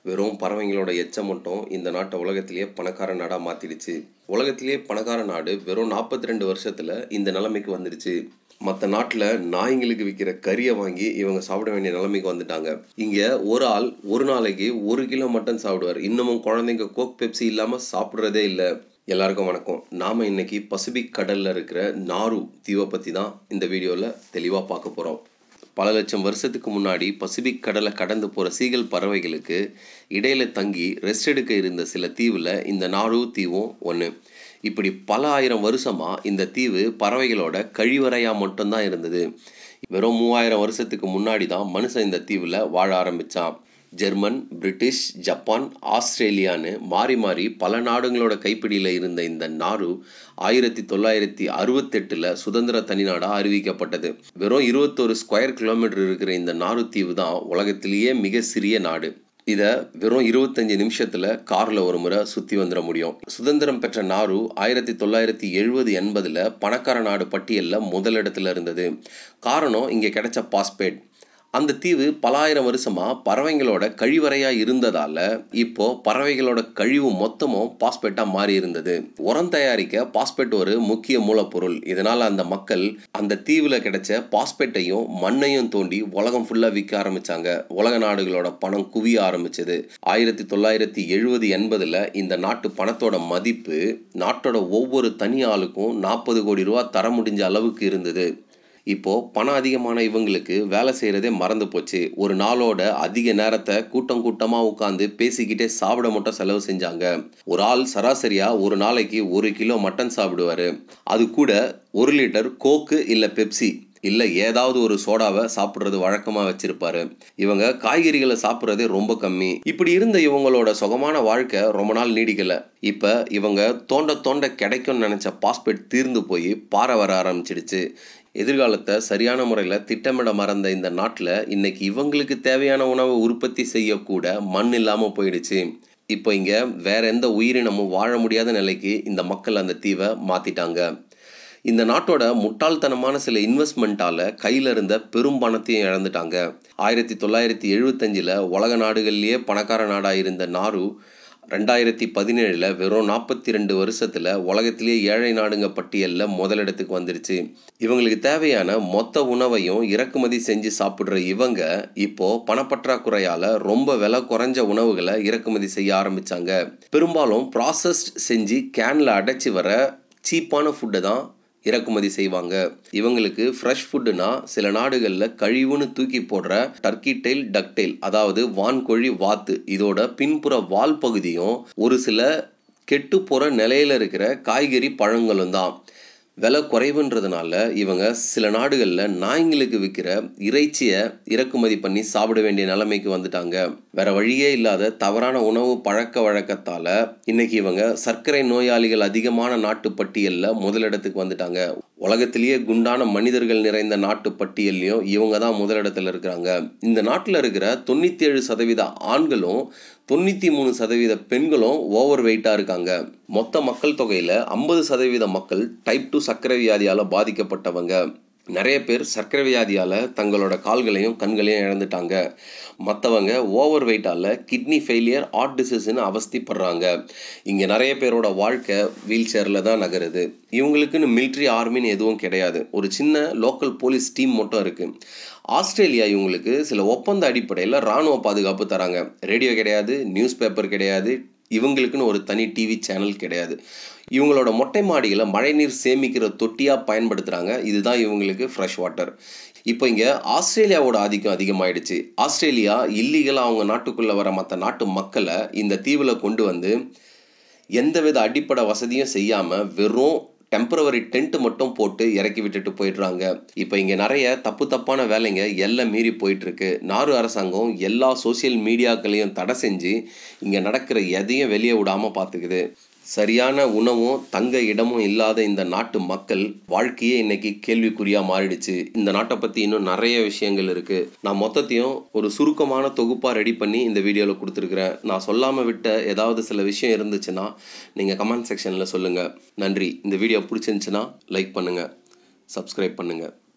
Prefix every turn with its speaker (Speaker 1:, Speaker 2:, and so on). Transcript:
Speaker 1: வெறும் பறவைங்களோட எச்சம் மட்டும் இந்த நாட்டை உலகத்திலேயே பணக்கார நாடாக மாற்றிடுச்சு உலகத்திலேயே பணக்கார நாடு வெறும் நாற்பத்தி ரெண்டு வருஷத்தில் இந்த நிலைமைக்கு வந்துடுச்சு மற்ற நாட்டில் நாய்ங்களுக்கு விற்கிற கறியை வாங்கி இவங்க சாப்பிட வேண்டிய நிலைமைக்கு வந்துட்டாங்க இங்கே ஒரு ஆள் ஒரு நாளைக்கு ஒரு கிலோ மட்டன் சாப்பிடுவார் இன்னமும் குழந்தைங்க கோக் பெப்சி இல்லாமல் சாப்பிட்றதே இல்லை எல்லாருக்கும் வணக்கம் நாம் இன்னைக்கு பசிபிக் கடலில் இருக்கிற நாரு தீவை பற்றி தான் இந்த வீடியோவில் தெளிவாக பார்க்க போகிறோம் பல லட்சம் வருஷத்துக்கு முன்னாடி பசிபிக் கடலை கடந்து போகிற சீகல் பறவைகளுக்கு இடையில தங்கி ரெஸ்ட் எடுக்க இருந்த சில தீவில் இந்த நாடு தீவும் ஒன்று இப்படி பல ஆயிரம் வருஷமாக இந்த தீவு பறவைகளோட கழிவறையாக மட்டும்தான் இருந்தது வெறும் மூவாயிரம் வருஷத்துக்கு முன்னாடி தான் மனுஷன் இந்த தீவில் வாழ ஆரம்பித்தான் ஜெர்மன் பிரிட்டிஷ் ஜப்பான் ஆஸ்திரேலியான்னு மாறி மாறி பல நாடுகளோட கைப்பிடியில் இருந்த இந்த நாடு ஆயிரத்தி தொள்ளாயிரத்தி அறுபத்தெட்டில் சுதந்திர தனிநாடாக அறிவிக்கப்பட்டது வெறும் இருபத்தொரு ஸ்கொயர் கிலோமீட்டர் இருக்கிற இந்த நாடு தீவு தான் உலகத்திலேயே மிக சிறிய நாடு இதை வெறும் இருபத்தஞ்சி நிமிஷத்தில் காரில் ஒரு முறை சுற்றி வந்துட முடியும் சுதந்திரம் பெற்ற நாரு ஆயிரத்தி தொள்ளாயிரத்தி எழுபது எண்பதில் பணக்கார நாடு பட்டியலில் முதலிடத்தில் இருந்தது காரணம் இங்கே கிடைச்ச பாஸ்பேட் அந்த தீவு பல ஆயிரம் வருஷமாக பறவைங்களோட கழிவறையாக இருந்ததால் இப்போ பறவைகளோட கழிவு மொத்தமும் பாஸ்பேட்டாக மாறி இருந்தது உரம் தயாரிக்க பாஸ்பேட் ஒரு முக்கிய மூலப்பொருள் இதனால் அந்த மக்கள் அந்த தீவில் கிடைச்ச பாஸ்பேட்டையும் மண்ணையும் தோண்டி உலகம் ஃபுல்லாக விற்க ஆரம்பித்தாங்க உலக நாடுகளோட பணம் குவிய ஆரம்பிச்சது ஆயிரத்தி தொள்ளாயிரத்தி எழுபது எண்பதில் இந்த நாட்டு பணத்தோட மதிப்பு நாட்டோட ஒவ்வொரு தனி ஆளுக்கும் நாற்பது கோடி ரூபா தர முடிஞ்ச அளவுக்கு இருந்தது இப்போது பணம் அதிகமான இவங்களுக்கு வேலை செய்கிறதே மறந்து போச்சு ஒரு நாளோட அதிக நேரத்தை கூட்டம் கூட்டமாக உட்காந்து பேசிக்கிட்டே சாப்பிட மட்டும் செலவு செஞ்சாங்க ஒரு ஆள் சராசரியாக ஒரு நாளைக்கு ஒரு கிலோ மட்டன் சாப்பிடுவார் அது கூட ஒரு லிட்டர் கோக்கு இல்லை பெப்சி இல்லை ஏதாவது ஒரு சோடாவை சாப்பிட்றது வழக்கமாக வச்சிருப்பாரு இவங்க காய்கறிகளை சாப்பிட்றதே ரொம்ப கம்மி இப்படி இருந்த இவங்களோட சுகமான வாழ்க்கை ரொம்ப நாள் நீடிக்கலை இப்போ இவங்க தோண்ட தோண்ட கிடைக்கும்னு நினச்ச பாஸ்பேட் தீர்ந்து போய் பாறை வர ஆரம்பிச்சிடுச்சு எதிர்காலத்தை சரியான முறையில் திட்டமிட மறந்த இந்த நாட்டில் இன்னைக்கு இவங்களுக்கு தேவையான உணவை உற்பத்தி செய்யக்கூட மண் இல்லாமல் போயிடுச்சு இப்போ இங்கே வேற எந்த உயிரினமும் வாழ முடியாத நிலைக்கு இந்த மக்கள் அந்த தீவை மாற்றிட்டாங்க இந்த நாட்டோட முட்டாள்தனமான சில இன்வெஸ்ட்மெண்ட்டால் கையில் இருந்த பெரும் பணத்தையும் இழந்துட்டாங்க ஆயிரத்தி தொள்ளாயிரத்தி எழுபத்தஞ்சில் உலக நாடுகள்லேயே பணக்கார நாடாக இருந்த நாரு ரெண்டாயிரத்தி பதினேழில் வெறும் நாற்பத்தி ரெண்டு வருஷத்தில் உலகத்திலேயே ஏழை நாடுங்க பட்டியலில் முதலிடத்துக்கு வந்துருச்சு இவங்களுக்கு தேவையான மொத்த உணவையும் இறக்குமதி செஞ்சு சாப்பிட்ற இவங்க இப்போது பணப்பற்றாக்குறையால் ரொம்ப விலை குறைஞ்ச உணவுகளை இறக்குமதி செய்ய ஆரம்பித்தாங்க பெரும்பாலும் ப்ராசஸ்ட் செஞ்சு கேனில் அடைச்சி வர சீப்பான ஃபுட்டை தான் இறக்குமதி செய்வாங்க இவங்களுக்கு ஃப்ரெஷ் ஃபுட்டுனா சில நாடுகளில் கழிவுன்னு தூக்கி போடுற டர்க்கி டெயில் டக்டெயில் அதாவது வான்கோழி வாத்து இதோட பின்புற வால் பகுதியும் ஒரு சில கெட்டு போகிற நிலையில் இருக்கிற காய்கறி பழங்களும் தான் விலை குறைவுன்றதுனால இவங்க சில நாடுகளில் நாய்ங்களுக்கு விற்கிற இறைச்சியை இறக்குமதி பண்ணி சாப்பிட வேண்டிய நிலைமைக்கு வந்துட்டாங்க வேற வழியே இல்லாத தவறான உணவு பழக்க வழக்கத்தால் இன்னைக்கு இவங்க சர்க்கரை நோயாளிகள் அதிகமான நாட்டு பட்டியலில் முதலிடத்துக்கு வந்துட்டாங்க உலகத்திலேயே குண்டான மனிதர்கள் நிறைந்த நாட்டு பட்டியல்லையும் இவங்க தான் முதலிடத்தில் இருக்கிறாங்க இந்த நாட்டில் இருக்கிற தொண்ணூற்றி ஏழு சதவீத ஆண்களும் தொண்ணூற்றி மூணு சதவீத பெண்களும் ஓவர் வெயிட்டாக இருக்காங்க மொத்த மக்கள் தொகையில் ஐம்பது சதவீத மக்கள் டைப் டூ சர்க்கரை வியாதியால் பாதிக்கப்பட்டவங்க நிறைய பேர் சர்க்கரை வியாதியால் தங்களோட கால்களையும் கண்களையும் இழந்துட்டாங்க மற்றவங்க ஓவர் வெயிட்டால் கிட்னி ஃபெயிலியர் ஹார்ட் டிசீஸ்னு அவஸ்திப்படுறாங்க இங்கே நிறைய பேரோட வாழ்க்கை வீல் சேரில் தான் நகருது இவங்களுக்குன்னு மிலிட்ரி ஆர்மின்னு எதுவும் கிடையாது ஒரு சின்ன லோக்கல் போலீஸ் டீம் மட்டும் இருக்குது ஆஸ்திரேலியா இவங்களுக்கு சில ஒப்பந்த அடிப்படையில் இராணுவ பாதுகாப்பு தராங்க ரேடியோ கிடையாது நியூஸ் பேப்பர் கிடையாது இவங்களுக்குன்னு ஒரு தனி டிவி சேனல் கிடையாது இவங்களோட மொட்டை மாடிகளை மழைநீர் சேமிக்கிற தொட்டியாக பயன்படுத்துகிறாங்க இதுதான் இவங்களுக்கு ஃப்ரெஷ் வாட்டர் இப்போ இங்கே ஆஸ்திரேலியாவோட ஆதிக்கம் அதிகமாயிடுச்சு ஆஸ்திரேலியா இல்லீகலாக அவங்க நாட்டுக்குள்ளே வர மற்ற நாட்டு மக்களை இந்த தீவில் கொண்டு வந்து எந்தவித அடிப்படை வசதியும் செய்யாமல் வெறும் டெம்பரவரி டென்ட் மட்டும் போட்டு இறக்கி விட்டுட்டு போயிடுறாங்க இப்போ இங்கே நிறைய தப்பு தப்பான வேலைங்க எல்லாம் மீறி போயிட்டுருக்கு நாடு அரசாங்கம் எல்லா சோசியல் மீடியாக்களையும் தடை செஞ்சு இங்கே நடக்கிற எதையும் வெளியே விடாமல் பார்த்துக்குது சரியான உணவும் தங்க இடமும் இல்லாத இந்த நாட்டு மக்கள் வாழ்க்கையே இன்னைக்கு கேள்விக்குறியாக மாறிடுச்சு இந்த நாட்டை பற்றி இன்னும் நிறைய விஷயங்கள் இருக்குது நான் மொத்தத்தையும் ஒரு சுருக்கமான தொகுப்பாக ரெடி பண்ணி இந்த வீடியோவில் கொடுத்துருக்குறேன் நான் சொல்லாமல் விட்ட ஏதாவது சில விஷயம் இருந்துச்சுன்னா நீங்கள் கமெண்ட் செக்ஷனில் சொல்லுங்கள் நன்றி இந்த வீடியோ பிடிச்சிருந்துச்சுன்னா லைக் பண்ணுங்கள் சப்ஸ்கிரைப் பண்ணுங்கள்